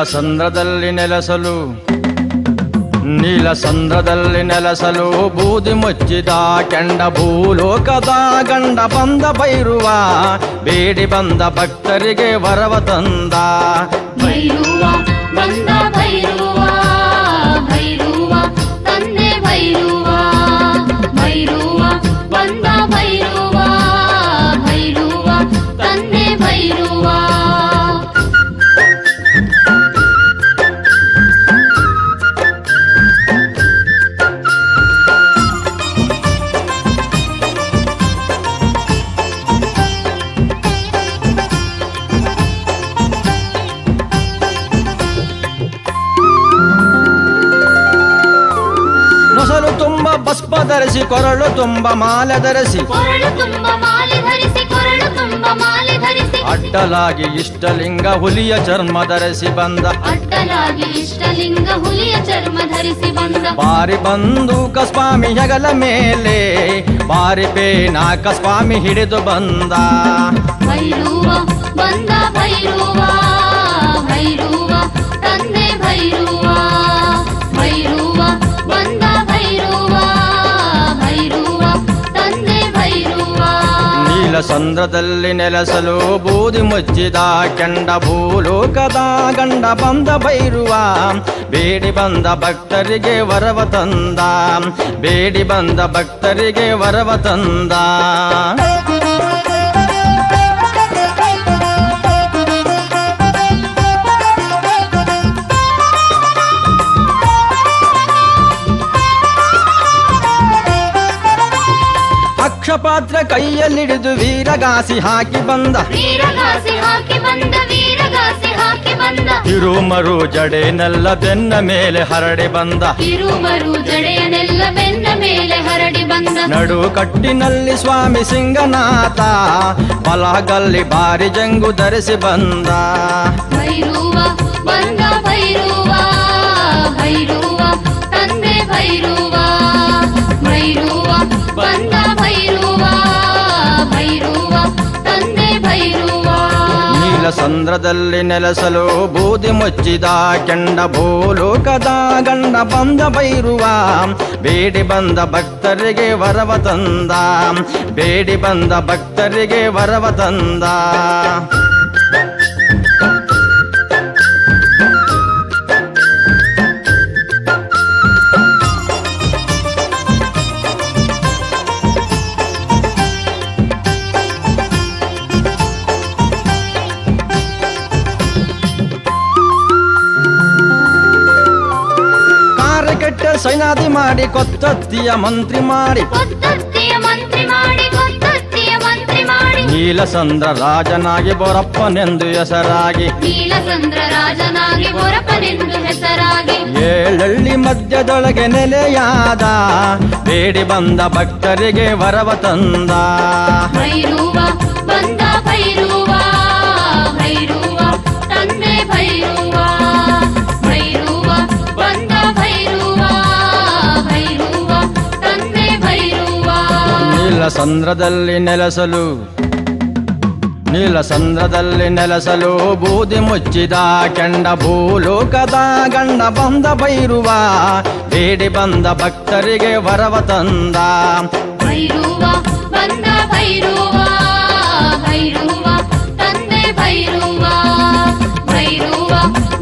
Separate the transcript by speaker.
Speaker 1: ನೀಲಸಂದ್ರದಲ್ಲಿ ನೆಲೆಸಲು ನೀಲಸಂದ್ರದಲ್ಲಿ ನೆಲೆಸಲು ಬೂದಿ ಮುಚ್ಚಿದ ಕೆಂಡ ಭೂಲೋಕದ ಗಂಡ ಬಂದ ಬೈರುವ ಬೇಡಿ ಬಂದ ಭಕ್ತರಿಗೆ ವರವ ತಂದ
Speaker 2: ಭೈರುವ ಬಂದ ಭೈರುವ ಭೈರುವ ತಂದೆ ಭೈರುವ ಭೈರುವ ಬಂದ ಭೈರುವ ಭೈರುವ ತಂದೆ ಭೈರುವ
Speaker 1: ನೊಸಲು ತುಂಬ ಭಸ್ಮ ಧರಿಸಿ ಕೊರಳು ತುಂಬ ಮಾಲೆ ಧರಿಸಿ
Speaker 2: ಕೊರಳು ತುಂಬ ಮಾಲೆ ಧರಿಸಿ ಕೊರಳು ತುಂಬ ಮಾಲೆ ಧರಿಸಿ
Speaker 1: ಅಡ್ಡಲಾಗಿ ಇಷ್ಟಲಿಂಗ ಹುಲಿಯ ಚರ್ಮ ಧರಿಸಿ ಬಂದ
Speaker 2: ಅಡ್ಡಲಾಗಿ ಇಷ್ಟಲಿಂಗ ಹುಲಿಯ ಚರ್ಮ ಧರಿಸಿ ಬಂದ
Speaker 1: ಬಾರಿ ಬಂದೂಕ ಸ್ವಾಮಿ ಹೆಗಲ ಮೇಲೆ ಬಾರಿ ಬೇನಾಕ ಸ್ವಾಮಿ ಹಿಡಿದು ಬಂದ
Speaker 2: ಭೈರುವ ಬಂದ ಭೈರುವ ಭೈರುವ ತಂದೆ ಭೈರುವ ಭೈರುವ ಬಂದ ಭೈರುವ ಭೈರುವ ತಂದೆ ಭೈರುವ
Speaker 1: ನೀಲಸಂದ್ರದಲ್ಲಿ ನೆಲೆಸಲು ಬೂದಿ ಮುಚ್ಚಿದ ಕೆಂಡ ಭೂಲೋಕದ ಗಂಡ ಬಂದ ಬೈರುವ ಬೇಡಿ ಬಂದ ಭಕ್ತರಿಗೆ ವರವ ತಂದ ಬೇಡಿ ಬಂದ ಭಕ್ತರಿಗೆ ವರವ ತಂದ ಅಕ್ಷಪಾತ್ರ ಕೈಯಲ್ಲಿಡಿದು ವೀರಗಾಸಿ ಹಾಕಿ ಬಂದ
Speaker 2: ವೀರಗಾಸಿ ಹಾಕಿ ಬಂದ ವೀರಗಾಸಿ ಹಾಕಿ ಬಂದ
Speaker 1: ತಿರುಮರು ಜಡೆನೆಲ್ಲ ಬೆನ್ನ ಮೇಲೆ ಹರಡಿ ಬಂದ
Speaker 2: ತಿರುಮರು ಜಡೆಯನೆಲ್ಲ ಬೆನ್ನ ಮೇಲೆ ಹರಡಿ ಬಂದ
Speaker 1: ನಡು ಕಟ್ಟಿನಲ್ಲಿ ಸ್ವಾಮಿ ಸಿಂಗನಾಥ ಬಲಗಲ್ಲಿ ಬಾರಿ ಜಂಗು ಧರಿಸಿ ಬಂದ
Speaker 2: ಭೈರುವ ಬಂದ ಭೈರುವ ಭೈರುವ ತಂದೆ ಭೈರುವ ಭೈರುವ ಬಂದ ಭೈರುವ ಭೈರುವ ತಂದೆ ಭೈರುವ
Speaker 1: ನೀಲಸಂದ್ರದಲ್ಲಿ ನೆಲೆಸಲು ಬೂದಿ ಮುಚ್ಚಿದ ಕೆಂಡ ಭೂಲೋಕದ ಗಂಡ ಬಂದ ಬೈರುವ ಬೇಡಿ ಬಂದ ಭಕ್ತರಿಗೆ ವರವ ತಂದ ಬೇಡಿ ಬಂದ ಭಕ್ತರಿಗೆ ವರವ ತಂದ ಕಾರ್ಯಕೆಟ್ಟ ಸೈನಾದಿ ಮಾಡಿ ಕೊತ್ತತ್ತಿಯ ಮಂತ್ರಿ ಮಾಡಿ
Speaker 2: ಕೊತ್ತತ್ತಿಯ ಮಂತ್ರಿ ಮಾಡಿ ಕೊತ್ತತ್ತಿಯ ಮಂತ್ರಿ ಮಾಡಿ
Speaker 1: ನೀಲಸಂದ್ರ ರಾಜನಾಗಿ ಬೊರಪ್ಪನೆಂದು ಹೆಸರಾಗಿ
Speaker 2: ನೀಲಚಂದ್ರ ರಾಜನಾಗಿ ಬೊರಪನೆಂದು ಹೆಸರಾಗಿ
Speaker 1: ಏಳಳ್ಳಿ ಮಧ್ಯದೊಳಗೆ ನೆಲೆಯಾದ ಬೇಡಿ ಬಂದ ಭಕ್ತರಿಗೆ ವರವ ತಂದ
Speaker 2: ಭೈರುವ ಬಂದ ಭೈರುವ ಭೈರುವ ತಂದೆ ಭೈರುವ ಭೈರುವ ಬಂದ ಭೈರುವ ಭೈರುವ ತಂದೆ ಭೈರುವ
Speaker 1: ನೀಲಸಂದ್ರದಲ್ಲಿ ನೆಲೆಸಲು ನೀಲಸಂದ್ರದಲ್ಲಿ ನೆಲೆಸಲು ಬೂದಿ ಮುಚ್ಚಿದ ಕೆಂಡ ಭೂಲೋಕದ ಗಂಡ ಬಂದ ಬೈರುವ ಬೇಡಿ ಬಂದ ಭಕ್ತರಿಗೆ ವರವ ತಂದ
Speaker 2: ಭೈರುವ ಬಂದ ಭೈರುವ ಭೈರುವ ತಂದೆ ಭೈರುವ ಭೈರುವ